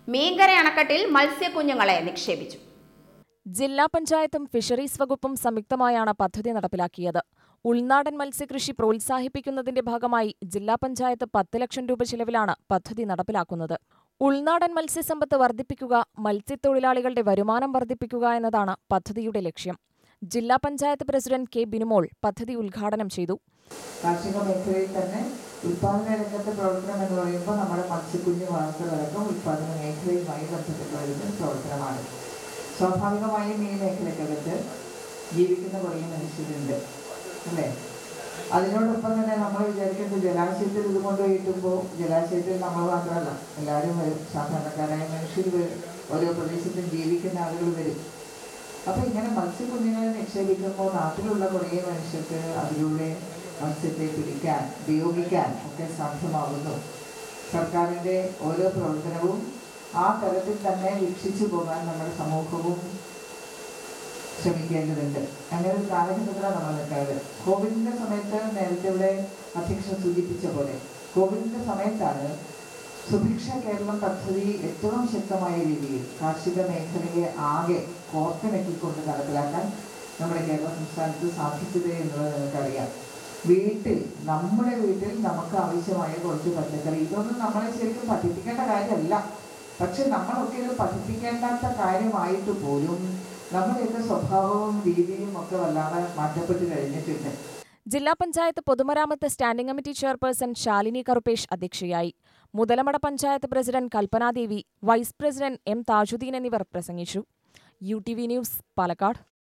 മീങ്കര അണക്കെട്ടിൽ മത്സ്യക്കുഞ്ഞുങ്ങളെ നിക്ഷേപിച്ചു ജില്ലാ പഞ്ചായത്തും ഫിഷറീസ് വകുപ്പും സംയുക്തമായാണ് പദ്ധതി നടപ്പിലാക്കിയത് ഉൾനാടൻ മത്സ്യകൃഷി പ്രോത്സാഹിപ്പിക്കുന്നതിന്റെ ഭാഗമായി ജില്ലാ പഞ്ചായത്ത് പത്ത് ലക്ഷം രൂപ ചിലവിലാണ് പദ്ധതി നടപ്പിലാക്കുന്നത് ഉൾനാടൻ മത്സ്യസമ്പത്ത് വർദ്ധിപ്പിക്കുക മത്സ്യത്തൊഴിലാളികളുടെ വരുമാനം വർദ്ധിപ്പിക്കുക എന്നതാണ് പദ്ധതിയുടെ ലക്ഷ്യം ജില്ലാ പഞ്ചായത്ത് പ്രസിഡന്റ് കെ ബിനുമോൾ പദ്ധതി ഉദ്ഘാടനം ചെയ്തു കാർഷിക മേഖലയിൽ തന്നെ ഉൽപാദന രംഗത്തെ പ്രവർത്തനം എന്ന് പറയുമ്പോൾ നമ്മുടെ മത്സ്യക്കുഞ്ഞ് വളർത്തലടക്കം ഉൽപാദന മേഖലയുമായി ബന്ധപ്പെട്ട് വരുന്ന പ്രവർത്തനമാണ് സ്വാഭാവികമായും ഈ മേഖലക്കകത്ത് ജീവിക്കുന്ന കുറേ മനുഷ്യരുണ്ട് അല്ലേ അതിനോടൊപ്പം തന്നെ നമ്മൾ വിചാരിക്കുന്നത് ജലാശയത്തിൽ ഇത് കൊണ്ടുപോയി ഇട്ടുമ്പോൾ ജലാശയത്തിൽ നമ്മൾ മാത്രമല്ല എല്ലാവരും വരും സാധാരണക്കാരായ മനുഷ്യർ വരും ഓരോ പ്രദേശത്തും ജീവിക്കുന്ന ആളുകൾ വരും അപ്പൊ ഇങ്ങനെ മത്സ്യക്കുഞ്ഞുങ്ങളെ നിക്ഷേപിക്കുമ്പോൾ നാട്ടിലുള്ള കുറേ മനുഷ്യർക്ക് അതിലൂടെ മത്സ്യത്തെ പിടിക്കാൻ ഉപയോഗിക്കാൻ ഒക്കെ സാധ്യമാകുന്നു സർക്കാരിൻ്റെ ഓരോ പ്രവർത്തനവും ആ തലത്തിൽ തന്നെ വീക്ഷിച്ചു പോകാൻ നമ്മുടെ സമൂഹവും ശ്രമിക്കേണ്ടതുണ്ട് അങ്ങനെ ഒരു കാലഘട്ടത്തിലാണ് നമ്മൾ നിൽക്കുന്നത് കോവിഡിന്റെ സമയത്ത് നേരത്തെ ഇവിടെ അധ്യക്ഷൻ സൂചിപ്പിച്ച പോലെ കോവിഡിന്റെ സമയത്താണ് സുഭിക്ഷ കേരളം പദ്ധതി ഏറ്റവും ശക്തമായ രീതിയിൽ കാർഷിക മേഖലയെ ആകെ കോർത്തിണക്കിക്കൊണ്ട് നടപ്പിലാക്കാൻ നമ്മുടെ കേരള സംസ്ഥാനത്ത് സാധിച്ചത് എന്നുള്ളത് നിങ്ങൾക്കറിയാം വീട്ടിൽ നമ്മുടെ വീട്ടിൽ നമുക്ക് ആവശ്യമായ കുറച്ച് പച്ചക്കറി ഇതൊന്നും നമ്മളെ ശരിക്കും പഠിപ്പിക്കേണ്ട കാര്യമല്ല പക്ഷെ നമ്മളൊക്കെ ഇത് പഠിപ്പിക്കേണ്ടാത്ത കാര്യമായിട്ട് പോലും നമ്മുടെയൊക്കെ സ്വഭാവവും രീതിയും ഒക്കെ വല്ലാതെ മാറ്റപ്പെട്ട് കഴിഞ്ഞിട്ടുണ്ട് ജില്ലാ പഞ്ചായത്ത് പൊതുമരാമത്ത് standing committee chairperson Shalini Karuppesh അധ്യക്ഷയായി Muthalamada panchayat president Kalpanadevi vice president M Thajudheen എന്നിവർ പ്രസംഗിച്ചു U T V news Palakkad